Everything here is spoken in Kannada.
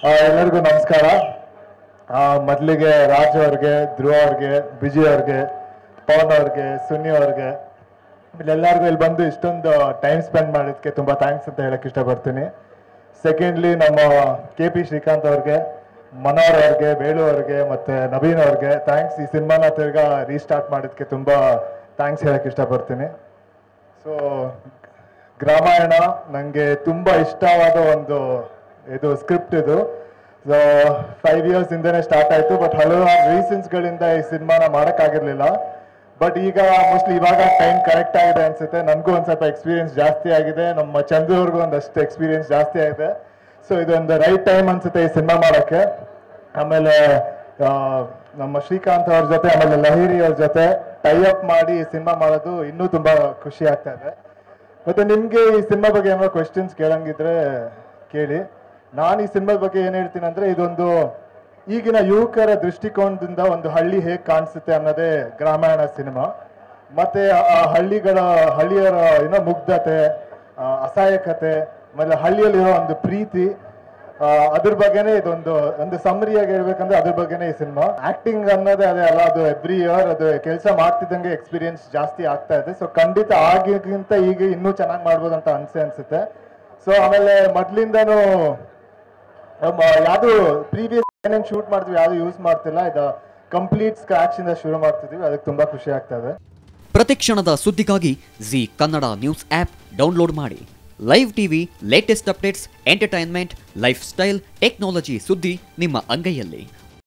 ಆ, ಎಲ್ಲರಿಗೂ ನಮಸ್ಕಾರ ಆ, ಮೊದಲಿಗೆ ರಾಜ್ ಅವ್ರಿಗೆ ಧ್ರುವ ಅವ್ರಿಗೆ ಬಿಜಿ ಅವ್ರಿಗೆ ಪವನ್ ಅವ್ರಿಗೆ ಸುನಿ ಅವ್ರಿಗೆ ಇಲ್ಲೆಲ್ಲರಿಗೂ ಇಲ್ಲಿ ಬಂದು ಇಷ್ಟೊಂದು ಟೈಮ್ ಸ್ಪೆಂಡ್ ಮಾಡೋದಕ್ಕೆ ತುಂಬಾ ಥ್ಯಾಂಕ್ಸ್ ಅಂತ ಹೇಳಕ್ ಇಷ್ಟಪಡ್ತೀನಿ ಸೆಕೆಂಡ್ಲಿ ನಮ್ಮ ಕೆ ಪಿ ಶ್ರೀಕಾಂತ್ ಅವ್ರಿಗೆ ಮನೋಹರ್ ಅವ್ರಿಗೆ ಬೇಳು ಅವ್ರಿಗೆ ಮತ್ತೆ ನವೀನ್ ಅವ್ರಿಗೆ ಥ್ಯಾಂಕ್ಸ್ ಈ ಸಿನಿಮಾನ ತಿರ್ಗಾ ರೀಸ್ಟಾರ್ಟ್ ಮಾಡೋದಕ್ಕೆ ತುಂಬಾ ಥ್ಯಾಂಕ್ಸ್ ಹೇಳಕ್ ಇಷ್ಟಪಡ್ತೀನಿ ಸೊ ಗ್ರಾಮಾಯಣ ನನಗೆ ತುಂಬ ಇಷ್ಟವಾದ ಒಂದು ಇದು ಸ್ಕ್ರಿಪ್ಟ್ ಇದು ಸೊ ಫೈವ್ ಇಯರ್ಸ್ ಇಂದನೇ ಸ್ಟಾರ್ಟ್ ಆಯಿತು ಬಟ್ ಹಲವಾರು ರೀಸನ್ಸ್ಗಳಿಂದ ಈ ಸಿನಿಮಾನ ಮಾಡೋಕ್ಕಾಗಿರ್ಲಿಲ್ಲ ಬಟ್ ಈಗ ಮೋಸ್ಟ್ಲಿ ಇವಾಗ ಟೈಮ್ ಕರೆಕ್ಟ್ ಆಗಿದೆ ಅನ್ಸುತ್ತೆ ನನಗೂ ಒಂದು ಸ್ವಲ್ಪ ಎಕ್ಸ್ಪೀರಿಯನ್ಸ್ ಜಾಸ್ತಿ ಆಗಿದೆ ನಮ್ಮ ಚಂದ್ರು ಅವ್ರಿಗೂ ಒಂದಷ್ಟು ಎಕ್ಸ್ಪೀರಿಯನ್ಸ್ ಜಾಸ್ತಿ ಆಗಿದೆ ಸೊ ಇದೊಂದು ರೈಟ್ ಟೈಮ್ ಅನ್ಸುತ್ತೆ ಈ ಸಿನಿಮಾ ಮಾಡೋಕ್ಕೆ ಆಮೇಲೆ ಆ, ನಮ್ಮ ಶ್ರೀಕಾಂತ್ ಅವ್ರ ಜೊತೆ ಆಮೇಲೆ ಲಹಿರಿ ಅವ್ರ ಜೊತೆ ಟೈ ಅಪ್ ಮಾಡಿ ಈ ಸಿನಿಮಾ ಮಾಡೋದು ಇನ್ನೂ ತುಂಬಾ ಖುಷಿ ಆಗ್ತಾ ಇದೆ ಮತ್ತೆ ನಿಮ್ಗೆ ಈ ಸಿನಿಮಾ ಬಗ್ಗೆ ಏನಾದ್ರು ಕ್ವೆಶನ್ಸ್ ಕೇಳಂಗಿದ್ರೆ ಕೇಳಿ ನಾನು ಈ ಸಿನಿಮಾದ ಬಗ್ಗೆ ಏನ್ ಹೇಳ್ತೀನಿ ಅಂದ್ರೆ ಇದೊಂದು ಈಗಿನ ಯುವಕರ ದೃಷ್ಟಿಕೋನದಿಂದ ಒಂದು ಹಳ್ಳಿ ಹೇಗ್ ಕಾಣಿಸುತ್ತೆ ಅನ್ನೋದೇ ಗ್ರಾಮಾಯಣ ಸಿನಿಮಾ ಮತ್ತೆ ಆ ಹಳ್ಳಿಗಳ ಹಳ್ಳಿಯರ ಏನೋ ಮುಗ್ಧತೆ ಆ, ಅಸಹಾಯಕತೆ ಆಮೇಲೆ ಹಳ್ಳಿಯಲ್ಲಿರೋ ಒಂದು ಪ್ರೀತಿ ಆ, ಅದ್ರ ಬಗ್ಗೆನೇ ಇದೊಂದು ಒಂದು ಸಮರಿಯಾಗಿ ಹೇಳ್ಬೇಕಂದ್ರೆ ಅದ್ರ ಬಗ್ಗೆನೇ ಈ ಸಿನಿಮಾ ಆಕ್ಟಿಂಗ್ ಅನ್ನೋದೇ ಅದೇ ಅಲ್ಲ ಅದು ಎವ್ರಿ ಇಯರ್ ಅದು ಕೆಲಸ ಮಾಡ್ತಿದ್ದಂಗೆ ಎಕ್ಸ್ಪೀರಿಯನ್ಸ್ ಜಾಸ್ತಿ ಆಗ್ತಾ ಇದೆ ಸೊ ಖಂಡಿತ ಆಗಿಗಿಂತ ಈಗ ಇನ್ನೂ ಚೆನ್ನಾಗಿ ಮಾಡ್ಬೋದು ಅಂತ ಅನ್ಸೆ ಅನ್ಸುತ್ತೆ ಸೊ ಆಮೇಲೆ ಮೊದ್ಲಿಂದನೂ ನಮ್ಮ ಯಾವುದು ಪ್ರೀವಿಯಸ್ ಏನೇನು ಶೂಟ್ ಮಾಡ್ತೀವಿ ಯಾವುದು ಯೂಸ್ ಮಾಡ್ತಿಲ್ಲ ಇದು ಕಂಪ್ಲೀಟ್ ಸ್ಕ್ರಾಚ್ ಇಂದ ಶುರು ಮಾಡ್ತಿದೀವಿ ಅದಕ್ಕೆ ತುಂಬಾ ಖುಷಿ ಆಗ್ತಾ ಇದೆ ಪ್ರತಿಕ್ಷಣದ ಸುದ್ದಿಗಾಗಿ Zee Kannada news app download ಮಾಡಿ live TV latest updates entertainment lifestyle technology ಸುದ್ದಿ ನಿಮ್ಮ ಅಂಗೈಯಲ್ಲಿ